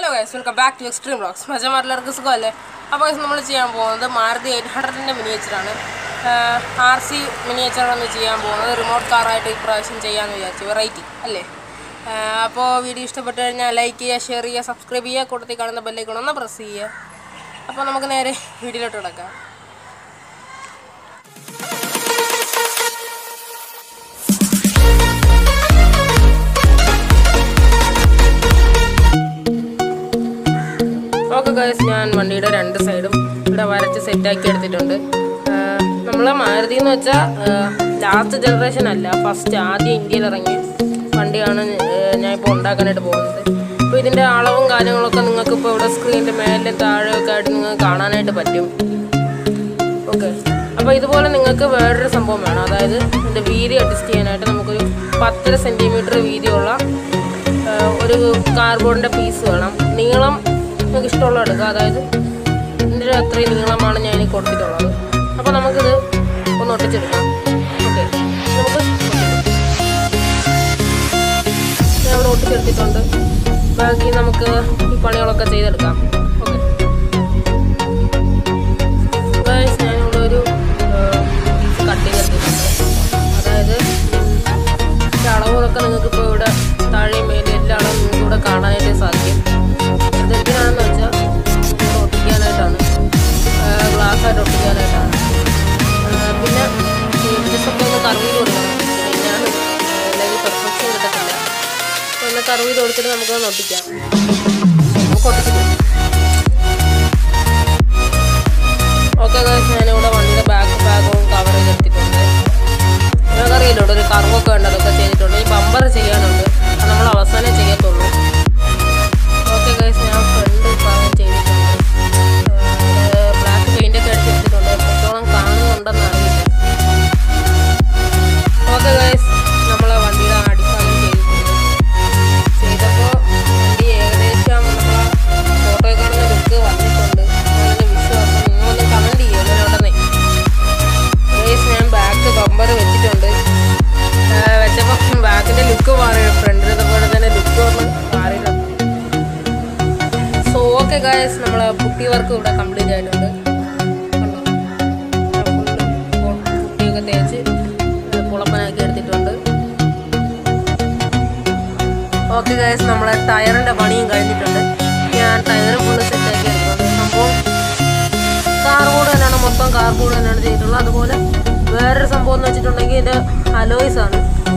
Guys welcome back to extreme blogs മജമാരിലർക്ക് സുഖമല്ലേ അപ്പോൾ guys നമ്മൾ ചെയ്യാൻ പോകുന്നത് മാരുതി എയ്റ്റ് ഹൺഡ്രഡിൻ്റെ മിനിയേച്ചറാണ് ആർ സി മിനിയേച്ചറാണ് ചെയ്യാൻ പോകുന്നത് റിമോട്ട് കാറായിട്ട് ഇപ്രാവശ്യം ചെയ്യാമെന്ന് വിചാരിച്ചു വെറൈറ്റി അല്ലേ അപ്പോൾ വീഡിയോ ഇഷ്ടപ്പെട്ട് കഴിഞ്ഞാൽ ലൈക്ക് ചെയ്യുക ഷെയർ ചെയ്യുക സബ്സ്ക്രൈബ് ചെയ്യുക കൂട്ടത്തിൽ കാണുന്ന ബെല്ലൈക്കൺ ഒന്ന് പ്രസ് ചെയ്യുക അപ്പോൾ നമുക്ക് നേരെ വീഡിയോയിലോട്ട് കിടക്കാം ഓക്കെ ഗൈസ് ഞാൻ വണ്ടിയുടെ രണ്ട് സൈഡും ഇവിടെ വരച്ച് സെറ്റാക്കി എടുത്തിട്ടുണ്ട് നമ്മൾ മാരുതി എന്ന് വെച്ചാൽ ലാസ്റ്റ് ജനറേഷൻ അല്ല ഫസ്റ്റ് ആദ്യം ഇന്ത്യയിൽ ഇറങ്ങിയ വണ്ടിയാണ് ഏഹ്, ഞാൻ ഇപ്പോൾ ഉണ്ടാക്കാനായിട്ട് പോകുന്നത് അപ്പോൾ ഇതിൻ്റെ അളവും കാര്യങ്ങളൊക്കെ നിങ്ങൾക്ക് ഇപ്പോൾ ഇവിടെ സ്ക്രീനിൻ്റെ മേലെ താഴെയൊക്കെ ആയിട്ട് നിങ്ങൾക്ക് കാണാനായിട്ട് പറ്റും ഓക്കെ അപ്പോൾ ഇതുപോലെ നിങ്ങൾക്ക് വേറൊരു സംഭവം വേണം അതായത് ഇതിൻ്റെ വീതി അഡ്ജസ്റ്റ് ചെയ്യാനായിട്ട് നമുക്കൊരു പത്തര സെൻറ്റിമീറ്റർ വീതിയുള്ള ആ, ഒരു കാർബോർഡിൻ്റെ പീസ് വേണം നീളം നിങ്ങൾക്ക് ഇഷ്ടമുള്ള എടുക്കുക അതായത് ഇതിൻ്റെ അത്രയും നീളമാണ് ഞാൻ ഇനി കൊടുത്തിട്ടുള്ളത് അപ്പോൾ നമുക്കിത് ഒന്ന് ഒട്ടിച്ചെടുക്കാം ഓക്കെ നമുക്ക് ഒട്ടിച്ചെടുക്കാം. ഞാൻ ഇവിടെ ഒട്ടിച്ചെടുത്തിട്ടുണ്ട് ബാക്കി നമുക്ക് ഈ പണികളൊക്കെ ചെയ്തെടുക്കാം ഓക്കെ ഗൈസ് ഞാനിവിടെ ഒരു പീസ് കട്ട് ചെയ്തെടുത്തിട്ടുണ്ട് അതായത് ഇതിൻ്റെ അളവുകളൊക്കെ നിങ്ങൾക്ക് ഇപ്പോൾ ഇവിടെ താഴെയും മേലെ എല്ലാ അളവും നിങ്ങൾക്ക് ഇവിടെ കാണാനായിട്ട് സാധിക്കും ഇതെന്തിനാണെന്ന് വെച്ചാൽ ഇവിടെ ഒട്ടിക്കാനായിട്ടാണ് ഗ്ലാസ് ആയിട്ട് ഒട്ടിക്കാനായിട്ടാണ് ആ, പിന്നെ ഇതൊക്കെ ഒന്ന് കറവിയിൽ കൊടുക്കണം പിന്നെ ഞാൻ എല്ലാവരും പെർഫെക്ഷൻ കിട്ടത്തില്ല അപ്പോൾ ഒന്ന് കറവിയിൽ കൊടുത്തിട്ട് നമുക്കൊന്ന് ഒട്ടിക്കാം നമുക്ക് ഒട്ടിച്ചിട്ട് ഓക്കെ ഗൈസ് ഞാനിവിടെ വണ്ടിയുടെ ബാക്ക് ബാഗും കവർ ചെയ്തെടുത്തിട്ടുണ്ട് നിങ്ങൾക്കറിയില്ല ഇവിടെ ഒരു കർവൊക്കെ ഉണ്ട് അതൊക്കെ ചെയ്തിട്ടുണ്ട് ഈ ബമ്പർ ചെയ്യാനുണ്ട് അത് നമ്മൾ അവസാനം ചെയ്യത്തുള്ളൂ ഓക്കെ ഗൈസ് ഞാൻ ഫ്രണ്ട് ഭാഗം ചെയ്തിട്ടുണ്ട് ബ്ലാക്ക് പെയിൻ്റ് ഒക്കെ അടിച്ചെടുത്തിട്ടുണ്ട് എത്രത്തോളം കാണുന്നുണ്ടെന്ന് അറിയില്ല ഓക്കെ ഗൈസ് നമ്മളെ വണ്ടിയുടെ അടിഭാഗം ചെയ്തിട്ടുണ്ട് ചെയ്തപ്പോൾ വണ്ടി ഏകദേശം നമ്മളെ ഫോട്ടോയിൽ കാണുന്ന ലുക്ക് വന്നിട്ടുണ്ട് നിങ്ങളുടെ വിശ്വാസം നിങ്ങളൊന്ന് കമൻറ്റ് ചെയ്യുക എങ്ങനെയുണ്ടെന്നേ ഗൈസ് ഞാൻ ബാക്ക് ബമ്പർ വെച്ചിട്ടുണ്ട് വെച്ചപ്പോൾ ബാക്കിൻ്റെ ലുക്ക് മാറി ഫ്രണ്ടിലത്തെ പോലെ തന്നെ ലുക്ക് ഒന്ന് മാറിയില്ല സോ ഓക്കെ ഗൈസ് നമ്മളെ പുട്ടി വർക്ക് ഇവിടെ കംപ്ലീറ്റ് ആയിട്ടുണ്ട് കണ്ടോ? ഞാൻ full പുട്ടിയൊക്കെ തേച്ച് കുളപ്പനാക്കി എടുത്തിട്ടുണ്ട് ഓക്കെ ഗൈസ് നമ്മളെ ടയറിൻ്റെ പണിയും കഴിഞ്ഞിട്ടുണ്ട് ഞാൻ ടയർ ഫുള്ള് സെറ്റാക്കി എടുത്തിട്ടുണ്ട് സംഭവം കാർബോർഡ് തന്നെയാണ് മൊത്തം കാർബോർഡ് തന്നെയാണ് ചെയ്തിട്ടുള്ളത് അതുപോലെ വേറൊരു സംഭവം എന്ന് വെച്ചിട്ടുണ്ടെങ്കിൽ ഇത് അലോയ്സ് ആണ്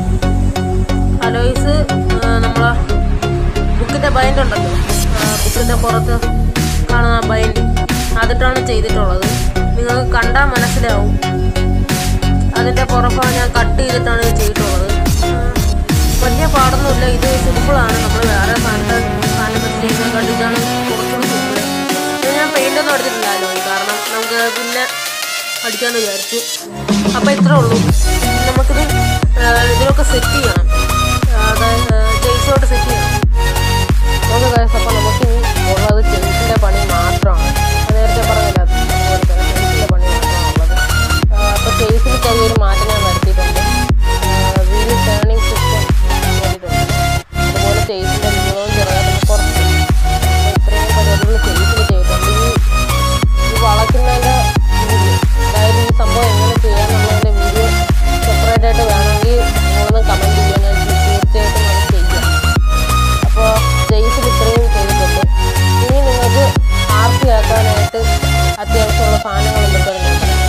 അലോയ്സ് നമ്മളെ ബുക്കിൻ്റെ ബൈൻഡ് ഉണ്ടല്ലോ ബുക്കിൻ്റെ പുറത്ത് കാണുന്ന ബൈൻഡ് അതിട്ടാണ് ചെയ്തിട്ടുള്ളത് നിങ്ങൾക്ക് കണ്ടാൽ മനസ്സിലാവും അതിൻ്റെ പുറഭാഗം ഞാൻ കട്ട് ചെയ്തിട്ടാണ് ഇത് ചെയ്തിട്ടുള്ളത് ആ, വലിയ പാടൊന്നുമില്ല ഇത് സിമ്പിളാണ് നമ്മൾ വേറെ സാധനത്തെ സാധനം ചെയ്യുന്നത് കണ്ടിട്ടാണ് കുറച്ചുകൂടി സിമ്പിൾ ഇത് ഞാൻ പെയിൻ്റ് ഒന്നും അടിച്ചിട്ടില്ലല്ലോ കാരണം നമുക്ക് പിന്നെ അടിക്കാമെന്ന് വിചാരിച്ചു അപ്പോൾ ഇത്രേ ഉള്ളൂ നമുക്കിത് ആ, ഇതിലൊക്കെ സെറ്റ് ചെയ്യണം ആ, അതായത് ജെയ്സോട്ട് സെറ്റ് ചെയ്യണം ഓക്കെ ഗൈസ് അപ്പോൾ നമുക്ക് ഇനി ഉള്ളത് ചെയിൻസിൻ്റെ പണി മാത്രമാണ് ഞാൻ നേരത്തെ പറഞ്ഞില്ല അതുപോലെ തന്നെ ചെയിൻസിൻ്റെ പണി മാത്രമാണ് ഉള്ളത് അപ്പോൾ ചെയിൻസിൽ ചെറിയൊരു മാറ്റം ഞാൻ വരുത്തിയിട്ടുണ്ട് വീൽ ടേണിംഗ് സിസ്റ്റം ചെയ്തിട്ടുണ്ട് അതുപോലെ ചെയിൻസിൻ്റെ നീളവും ചെറുതായിട്ടൊന്ന് കുറച്ച് അപ്പോൾ ഇത്രയും പരിപാടികൾ ചെയിൻസിൽ ചെയ്തിട്ടുണ്ട് ഈ ഈ വളയ്ക്കുന്നതിൻ്റെ വീഡിയോ അതായത് ഈ സംഭവം എങ്ങനെ ചെയ്യാന്നുള്ളതിൻ്റെ വീഡിയോ സെപ്പറേറ്റ് ആയിട്ട് വേണമെങ്കിൽ നിങ്ങളൊന്ന് കമൻറ്റ് ചെയ്യാൻ ഞാൻ തീർച്ചയായിട്ടും അത് ചെയ്യാം അപ്പോൾ ജെയ്സിൽ ഇത്രയും ചെയ്തിട്ടുണ്ട് ഇനി നിങ്ങൾക്ക് ആർത്തി ആക്കാനായിട്ട് അത്യാവശ്യമുള്ള സാധനങ്ങൾ എന്തൊക്കെയാണ് ഞാൻ പറയാം.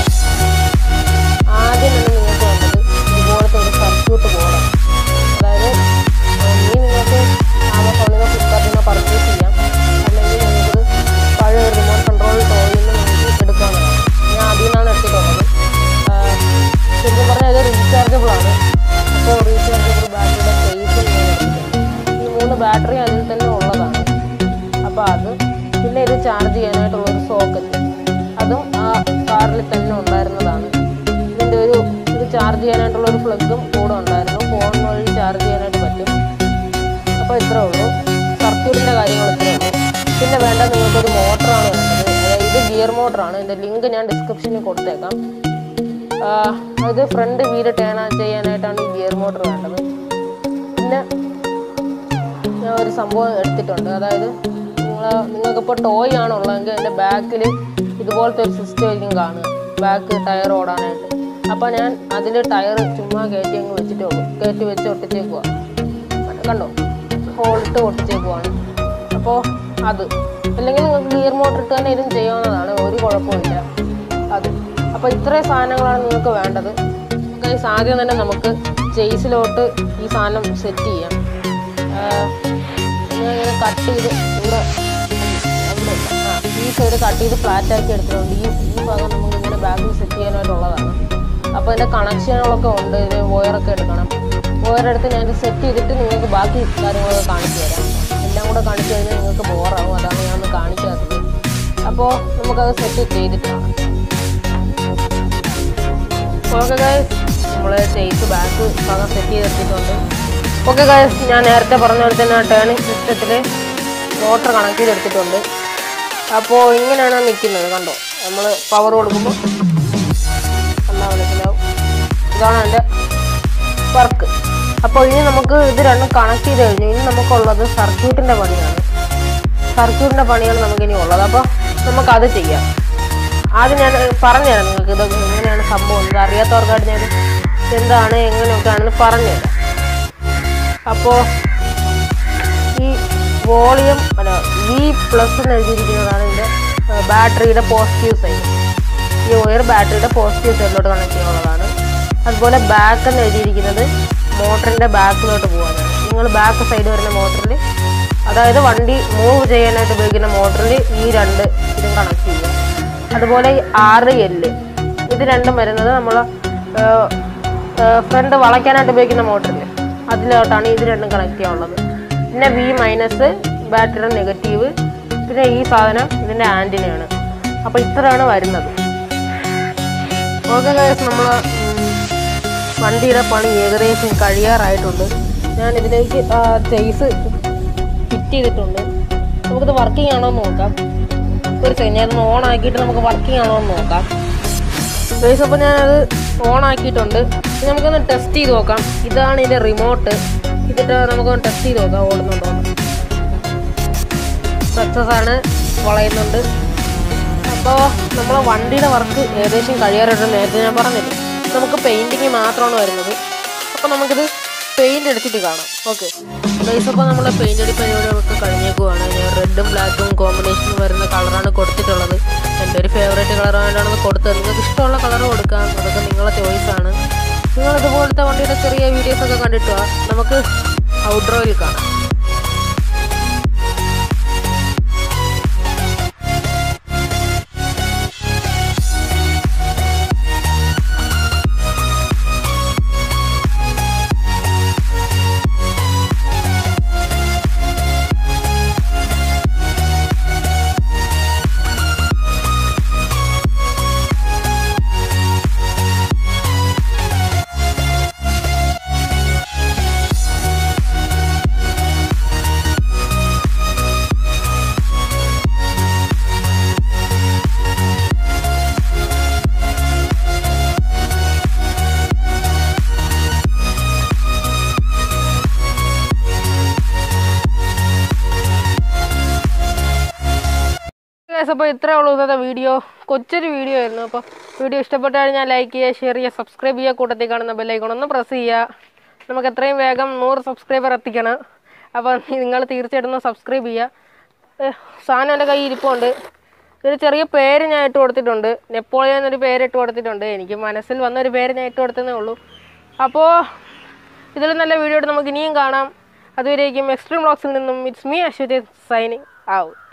ആദ്യം തന്നെ നിങ്ങൾക്ക് വേണ്ടത് ഇതുപോലത്തെ ഒരു സർക്യൂട്ട് ബോർഡാണ് അതായത് ഏഹ്, ഇനി നിങ്ങൾക്ക് ആമസോണിൽ ഫ്ലിപ്കാർട്ടിൽ പർച്ചേസ് ചെയ്യാം അല്ലെങ്കിൽ നിങ്ങൾക്ക് പഴയ ഒരു റിമോട്ട് കൺട്രോൾ ടോയിൽ നിന്ന് നിങ്ങൾക്ക് എടുക്കാവുന്നതാണ് ഞാൻ അതിൽ നിന്നാണ് എടുത്തിട്ടുള്ളത് ആഹ്, ശരിക്കും പറഞ്ഞാൽ ഇത് റീചാർജബിൾ ആണ് അപ്പോൾ റീചാർജബിൾ ബാറ്ററിയുടെ സ്പേസും ഞാൻ എടുത്തിട്ടുണ്ട് ഈ മൂന്ന് ബാറ്ററി അതിൽ തന്നെ ഉള്ളതാണ് അപ്പോൾ അത് പിന്നെ ഇത് ചാർജ് ചെയ്യാനായിട്ടുള്ള ഒരു സോക്കറ്റ് അതും ആ കാറിൽ തന്നെ ഉണ്ടായിരുന്നതാണ് ഇതിൻ്റെ ഒരു ഇത് ചാർജ് ചെയ്യാനായിട്ടുള്ള ഒരു പ്ലഗും കൂടെ ഉണ്ടായിരുന്നു ഫോൺ വഴി ചാർജ് ചെയ്യാനായിട്ട് പറ്റും അപ്പോൾ ഇത്രേ ഉള്ളൂ സർക്യൂട്ടിൻ്റെ കാര്യങ്ങൾ ഇത്രേ ഉള്ളൂ പിന്നെ വേണ്ട നിങ്ങൾക്കൊരു മോട്ടറാണ് വേണ്ടത് അതായത് ഇത് ഗിയർ മോട്ടറാണ് ഇതിൻ്റെ ലിങ്ക് ഞാൻ ഡിസ്ക്രിപ്ഷനിൽ കൊടുത്തേക്കാം ആ, ഇത് ഫ്രണ്ട് വീല് ടേൺ ചെയ്യാനായിട്ടാണ് ഈ ഗിയർ മോട്ടർ വേണ്ടത് പിന്നെ ഞാൻ ഒരു സംഭവം എടുത്തിട്ടുണ്ട് അതായത് നിങ്ങൾ നിങ്ങൾക്കിപ്പോൾ ടോയ് ആണുള്ളതെങ്കിൽ എൻ്റെ ബാക്കിൽ ഇതുപോലത്തെ ഒരു സിസ്റ്റം ആയിരിക്കും കാണുക ബാക്ക് ടയർ ഓടാനായിട്ട് അപ്പോൾ ഞാൻ അതിൽ ടയർ ചുമ്മാ കയറ്റി അങ്ങ് വെച്ചിട്ടേ ഉള്ളൂ കയറ്റി വെച്ച് ഒട്ടിച്ചേക്കുക കണ്ടോ ഹോളിട്ട് ഒട്ടിച്ചേക്കുവാണ് അപ്പോൾ അത് അല്ലെങ്കിൽ നിങ്ങൾക്ക് ഗിയർ മോട്ടർ ഇട്ട് തന്നെ ഇതും ചെയ്യാവുന്നതാണ് ഒരു കുഴപ്പമില്ല അത് അപ്പോൾ ഇത്രയും സാധനങ്ങളാണ് നിങ്ങൾക്ക് വേണ്ടത് ഗൈസ് ആദ്യം തന്നെ നമുക്ക് ചേസിലോട്ട് ഈ സാധനം സെറ്റ് ചെയ്യാം ആഹ് ഞാൻ ഇങ്ങനെ കട്ട് ചെയ്ത് ഇവിടെ അവിടെ ആ ഈ സൈഡ് കട്ട് ചെയ്ത് ഫ്ലാറ്റ് ആക്കി എടുത്തിട്ടുണ്ട് ഈ ഈ ഭാഗം നമുക്ക് ഇങ്ങനെ ബാക്കിൽ സെറ്റ് ചെയ്യാനായിട്ടുള്ളതാണ് അപ്പോൾ ഇതിൻ്റെ കണക്ഷനുകളൊക്കെ ഉണ്ട് ഇതിന് വയറൊക്കെ എടുക്കണം വയർ എടുത്ത് ഞാൻ സെറ്റ് ചെയ്തിട്ട് നിങ്ങൾക്ക് ബാക്കി കാര്യങ്ങളൊക്കെ കാണിച്ചു തരാം എല്ലാം കൂടെ കാണിച്ചു കഴിഞ്ഞാൽ നിങ്ങൾക്ക് ബോറാവും അതാണ് ഞാൻ ഒന്ന് കാണിച്ചു തരുന്നത് അപ്പോൾ നമുക്കത് സെറ്റ് ചെയ്തിട്ടാണ് ഓക്കെ ഗൈസ് നമ്മൾ ചെയ്സ് ബാക്ക് ഭാഗം സെറ്റ് ചെയ്തെടുത്തിട്ടുണ്ട് ഓക്കെ ഗൈസ് ഞാൻ നേരത്തെ പറഞ്ഞ പോലെ തന്നെ ടേണിംഗ് സിസ്റ്റത്തിൽ മോട്ടർ കണക്ട് ചെയ്തെടുത്തിട്ടുണ്ട് അപ്പോൾ ഇങ്ങനെയാണ് നിൽക്കുന്നത് കണ്ടോ നമ്മൾ പവർ കൊടുക്കുമ്പോൾ എന്താ മനസ്സിലാവും ഇതാണ് എൻ്റെ വർക്ക് അപ്പോൾ ഇനി നമുക്ക് ഇത് രണ്ടും കണക്ട് ചെയ്ത് കഴിഞ്ഞു ഇനി നമുക്കുള്ളത് സർക്യൂട്ടിൻ്റെ പണിയാണ് സർക്യൂട്ടിൻ്റെ പണിയാണ് നമുക്കിനി ഉള്ളത് അപ്പോൾ നമുക്കത് ചെയ്യാം ആദ്യം ഞാൻ പറഞ്ഞുതരാം നിങ്ങൾക്ക് ഇത് എങ്ങനെയാണ് സംഭവം ഇത് അറിയാത്തവർക്കായിട്ട് ഞാൻ എന്താണ് എങ്ങനെയൊക്കെയാണെന്ന് പറഞ്ഞുതരാം അപ്പോൾ ഈ വോളിയം അല്ല വി പ്ലസ് എന്ന് എഴുതിയിരിക്കുന്നതാണ് ഇതിൻ്റെ ബാറ്ററിയുടെ പോസിറ്റീവ് സൈഡ് ഈ വയർ ബാറ്ററിയുടെ പോസിറ്റീവ് സൈഡിലോട്ട് കണക്ട് ചെയ്യാനുള്ളതാണ് അതുപോലെ ബാക്ക് എന്ന് എഴുതിയിരിക്കുന്നത് മോട്ടറിൻ്റെ ബാക്കിലോട്ട് പോകാനാണ് നിങ്ങൾ ബാക്ക് സൈഡ് വരുന്ന മോട്ടറിൽ അതായത് വണ്ടി മൂവ് ചെയ്യാനായിട്ട് ഉപയോഗിക്കുന്ന മോട്ടറിൽ ഈ രണ്ട് ഇതും കണക്ട് ചെയ്യുക അതുപോലെ ഈ ആറ് എല്ല് ഇത് രണ്ടും വരുന്നത് നമ്മൾ ഫ്രണ്ട് വളയ്ക്കാനായിട്ട് ഉപയോഗിക്കുന്ന മോട്ടറിൽ അതിലോട്ടാണ് ഇത് രണ്ടും കണക്ട് ചെയ്യാനുള്ളത് പിന്നെ വി മൈനസ് ബാറ്ററിയുടെ നെഗറ്റീവ് പിന്നെ ഈ സാധനം ഇതിൻ്റെ ആൻറ്റിനയാണ് അപ്പോൾ ഇത്രയാണ് വരുന്നത് ഓക്കെ ഗൈസ് നമ്മൾ വണ്ടിയുടെ പണി ഏകദേശം കഴിയാറായിട്ടുണ്ട് ഞാൻ ഇതിലേക്ക് ചെയ്സ് ഫിറ്റ് ചെയ്തിട്ടുണ്ട് നമുക്കിത് വർക്കിംഗ് ആണോ എന്ന് നോക്കാം ഒരു സെക്കൻഡ് ഞാൻ ഓൺ ആക്കിയിട്ട് നമുക്ക് വർക്കിംഗ് ആണോ എന്ന് നോക്കാം ഗൈസ് അപ്പോൾ ഞാനത് ഓൺ ആക്കിയിട്ടുണ്ട് ഇനി നമുക്കൊന്ന് ടെസ്റ്റ് ചെയ്ത് നോക്കാം ഇതാണ് ഇതിൻ്റെ റിമോട്ട് ഇതിട്ട് നമുക്കൊന്ന് ടെസ്റ്റ് ചെയ്ത് നോക്കാം ഓടുന്നുണ്ടോ സക്സസ് ആണ് വളയുന്നുണ്ട് അപ്പോൾ നമ്മളെ വണ്ടിയുടെ വർക്ക് ഏകദേശം കഴിയാറായിട്ട് നേരത്തെ ഞാൻ പറഞ്ഞില്ല നമുക്ക് പെയിൻറ്റിങ് മാത്രമാണ് വരുന്നത് അപ്പോൾ നമുക്കിത് പെയിൻറ് എടുത്തിട്ട് കാണാം ഓക്കെ ഗൈസ് അപ്പോൾ നമ്മളെ പെയിൻ്റ് അടി പരിപാടികളൊക്കെ കഴിഞ്ഞേക്കുവാണ് ഞാൻ റെഡും ബ്ലാക്കും കോമ്പിനേഷനും വരുന്ന കളറാണ് കൊടുത്തിട്ടുള്ളത് എൻ്റെ ഒരു ഫേവറേറ്റ് കളറായിട്ടാണ് കൊടുത്തത് നിങ്ങൾക്ക് ഇഷ്ടമുള്ള കളർ കൊടുക്കാം അതൊക്കെ നിങ്ങളെ ചോയ്സാണ് നിങ്ങൾ ഇതുപോലത്തെ വണ്ടിയുടെ ചെറിയ വീഡിയോസൊക്കെ കണ്ടിട്ട് വാ. നമുക്ക് ഔട്ട്ഡോറിൽ കാണാം ഗൈസ് അപ്പോൾ ഇത്രേ ഉള്ളൂ ഇന്നത്തെ വീഡിയോ കൊച്ചൊരു വീഡിയോ ആയിരുന്നു അപ്പോൾ വീഡിയോ ഇഷ്ടപ്പെട്ട് കഴിഞ്ഞാൽ ലൈക്ക് ചെയ്യുക ഷെയർ ചെയ്യുക സബ്സ്ക്രൈബ് ചെയ്യുക കൂട്ടത്തിൽ കാണുന്ന ബെല്ലൈക്കൺ ഒന്ന് പ്രസ് ചെയ്യുക നമുക്ക് എത്രയും വേഗം നൂറ് സബ്സ്ക്രൈബർ എത്തിക്കണം അപ്പോൾ നിങ്ങൾ തീർച്ചയായിട്ടും ഒന്ന് സബ്സ്ക്രൈബ് ചെയ്യുക ഏഹ്, സാധനം എൻ്റെ കയ്യിൽ ഇരിപ്പുണ്ട് ഒരു ചെറിയ പേര് ഞാൻ ഇട്ട് കൊടുത്തിട്ടുണ്ട് നെപ്പോളിയൻ എന്നൊരു പേര് ഇട്ട് കൊടുത്തിട്ടുണ്ട് എനിക്ക് മനസ്സിൽ വന്നൊരു പേര് ഞാൻ ഇട്ട് കൊടുത്തതേ ഉള്ളൂ അപ്പോൾ ഇതിൽ നല്ല വീഡിയോ ആയിട്ട് നമുക്ക് ഇനിയും കാണാം അതുവരേക്കും എക്സ്ട്രീം ബ്ലോഗ്സിൽ നിന്നും ഇറ്റ്സ് മീ അശ്വതി സൈനിങ് ആവും